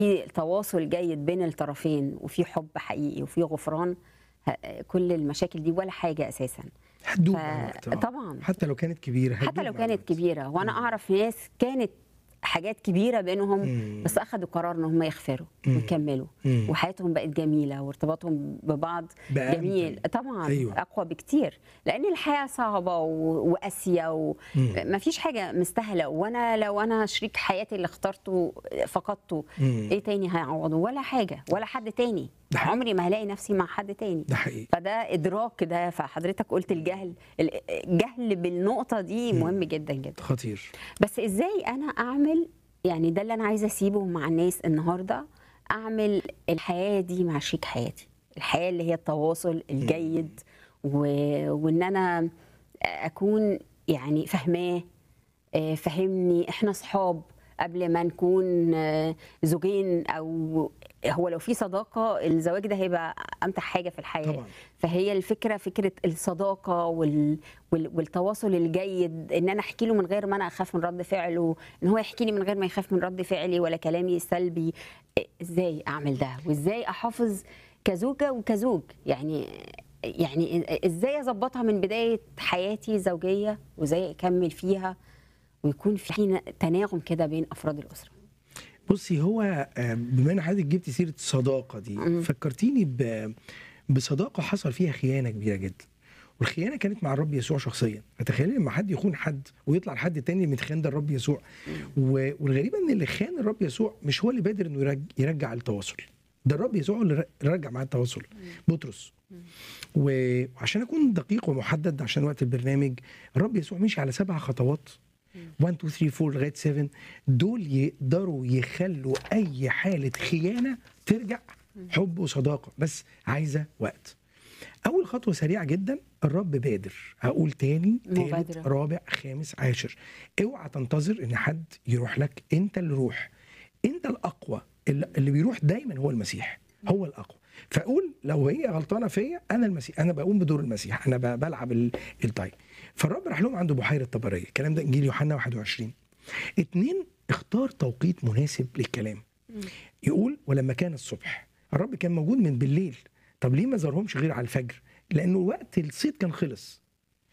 في تواصل جيد بين الطرفين وفي حب حقيقي وفي غفران ه- كل المشاكل دي ولا حاجه اساسا هتدوب ف- مع الوقت آه. طبعا حتى لو كانت كبيره حتى هتدوب لو مع كانت الوقت. كبيره وانا اعرف ناس كانت حاجات كبيره بينهم مم. بس اخذوا قرار ان هم يغفروا مم. ويكملوا مم. وحياتهم بقت جميله وارتباطهم ببعض بقى جميل أمتن. طبعا أيوة. اقوى بكتير لان الحياه صعبه و- وقاسيه مم. وما فيش حاجه مستاهله وانا لو انا شريك حياتي اللي اخترته فقدته مم. ايه تاني هيعوضه ولا حاجه ولا حد تاني ده حقيقي. عمري ما هلاقي نفسي مع حد تاني ده حقيقي فده ادراك ده فحضرتك قلت الجهل الجهل بالنقطه دي مهم جدا جدا خطير بس ازاي انا اعمل يعني ده اللي انا عايزه اسيبه مع الناس النهارده اعمل الحياه دي مع شريك حياتي الحياه اللي هي التواصل الجيد و... وان انا اكون يعني فاهماه آه، فهمني احنا صحاب قبل ما نكون آه، زوجين او هو لو في صداقه الزواج ده هيبقى امتع حاجه في الحياه طبعا فهي الفكره فكره الصداقه وال... وال... والتواصل الجيد ان انا احكي له من غير ما انا اخاف من رد فعله ان هو يحكي لي من غير ما يخاف من رد فعلي ولا كلامي السلبي إيه، ازاي اعمل ده وازاي احافظ كزوجه وكزوج يعني يعني ازاي اظبطها من بدايه حياتي الزوجيه وازاي اكمل فيها ويكون في تناغم كده بين افراد الاسره بصي هو آه، بما ان حضرتك جبت سيره الصداقه دي مم. فكرتيني ب- بصداقه حصل فيها خيانه كبيره جدا والخيانه كانت مع الرب يسوع شخصيا فتخيلي لما حد يخون حد ويطلع لحد تاني متخان ده الرب يسوع و- والغريبه ان اللي خان الرب يسوع مش هو اللي بادر انه يرج- يرجع التواصل ده الرب يسوع هو اللي ر- رجع معاه التواصل بطرس و- وعشان اكون دقيق ومحدد عشان وقت البرنامج الرب يسوع مشي على سبع خطوات 1 2 3 4 لغايه 7 دول يقدروا يخلوا اي حاله خيانه ترجع حب وصداقه بس عايزه وقت اول خطوه سريعه جدا الرب بادر هقول تاني تالت مبادرة. رابع خامس عاشر اوعى تنتظر ان حد يروح لك انت اللي روح انت الاقوى اللي اللي بيروح دايما هو المسيح هو الاقوى فاقول لو هي غلطانه فيا انا المسيح انا بقوم بدور المسيح انا ب- بلعب ال- الطيب فالرب راح لهم عنده بحيره طبريه الكلام ده انجيل يوحنا 21 اتنين اختار توقيت مناسب للكلام يقول ولما كان الصبح الرب كان موجود من بالليل طب ليه ما زارهمش غير على الفجر لانه وقت الصيد كان خلص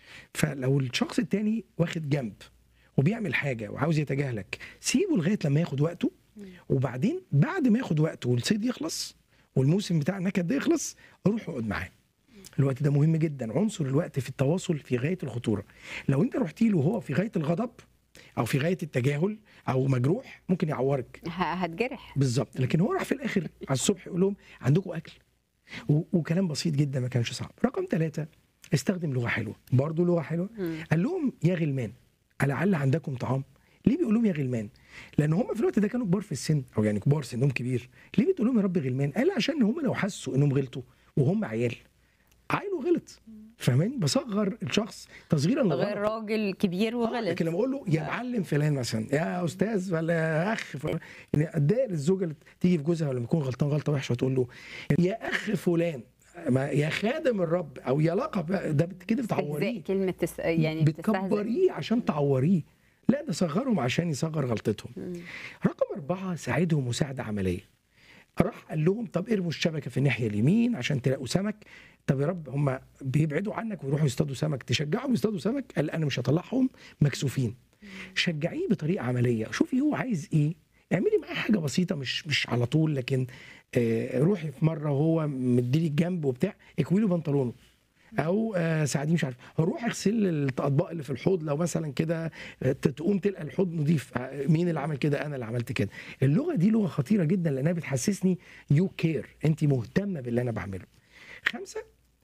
فلو الشخص التاني واخد جنب وبيعمل حاجه وعاوز يتجاهلك سيبه لغايه لما ياخد وقته وبعدين بعد ما ياخد وقته والصيد يخلص والموسم بتاع النكد ده يخلص روح اقعد معاه الوقت ده مهم جدا عنصر الوقت في التواصل في غايه الخطوره لو انت رحت له وهو في غايه الغضب او في غايه التجاهل او مجروح ممكن يعورك ه- هتجرح بالظبط لكن هو راح في الاخر على الصبح يقول لهم عندكم اكل و- وكلام بسيط جدا ما كانش صعب رقم ثلاثة استخدم لغه حلوه برضه لغه حلوه مم. قال لهم يا غلمان ألعل عندكم طعام ليه بيقول لهم يا غلمان لان هم في الوقت ده كانوا كبار في السن او يعني كبار سنهم كبير ليه بتقول لهم يا رب غلمان قال عشان هم لو حسوا انهم غلطوا وهم عيال عيله غلط فاهماني بصغر الشخص تصغيرا غير للغلط راجل كبير آه، وغلط لكن لما اقول له يا معلم فلان مثلا يا استاذ ولا يا اخ فلان يعني اتضايق الزوجه اللي تيجي في جوزها لما يكون غلطان غلطه وحشه وتقول له يا اخ فلان ما يا خادم الرب او يا لقب ده بت- كده استهزاء بتعوريه كلمه تس... يعني بتستهزئ بتكبريه عشان تعوريه لا ده صغرهم عشان يصغر غلطتهم رقم أربعة ساعدهم مساعدة عملية راح قال لهم طب ارموا الشبكة في الناحية اليمين عشان تلاقوا سمك طب يا رب هم بيبعدوا عنك ويروحوا يصطادوا سمك تشجعهم يصطادوا سمك قال أنا مش هطلعهم مكسوفين شجعيه بطريقة عملية شوفي هو عايز إيه اعملي معاه حاجة بسيطة مش مش على طول لكن آه روحي في مرة وهو مديلي الجنب وبتاع اكوي له بنطلونه او آه ساعديه مش عارف روح اغسل الاطباق اللي في الحوض لو مثلا كده آه، تقوم تلقى الحوض نظيف آه، مين اللي عمل كده انا اللي عملت كده اللغه دي لغه خطيره جدا لانها بتحسسني يو كير انت مهتمه باللي انا بعمله خمسه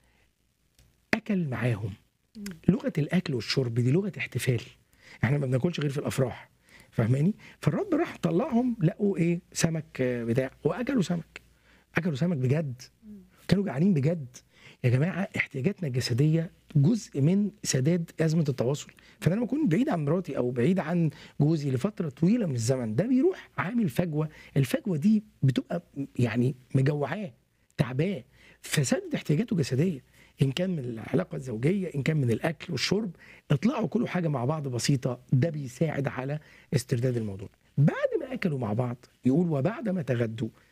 اكل معاهم لغه الاكل والشرب دي لغه احتفال احنا ما بناكلش غير في الافراح فاهماني فالرب راح طلعهم لقوا ايه سمك آه، بتاع واكلوا سمك اكلوا سمك بجد كانوا جعانين بجد يا جماعه احتياجاتنا الجسديه جزء من سداد ازمه التواصل فانا لما اكون بعيد عن مراتي او بعيد عن جوزي لفتره طويله من الزمن ده بيروح عامل فجوه الفجوه دي بتبقى يعني مجوعاه تعباه فسدد احتياجاته الجسديه ان كان من العلاقه الزوجيه ان كان من الاكل والشرب اطلعوا كل حاجه مع بعض بسيطه ده بيساعد على استرداد الموضوع بعد ما اكلوا مع بعض يقول وبعد ما تغدوا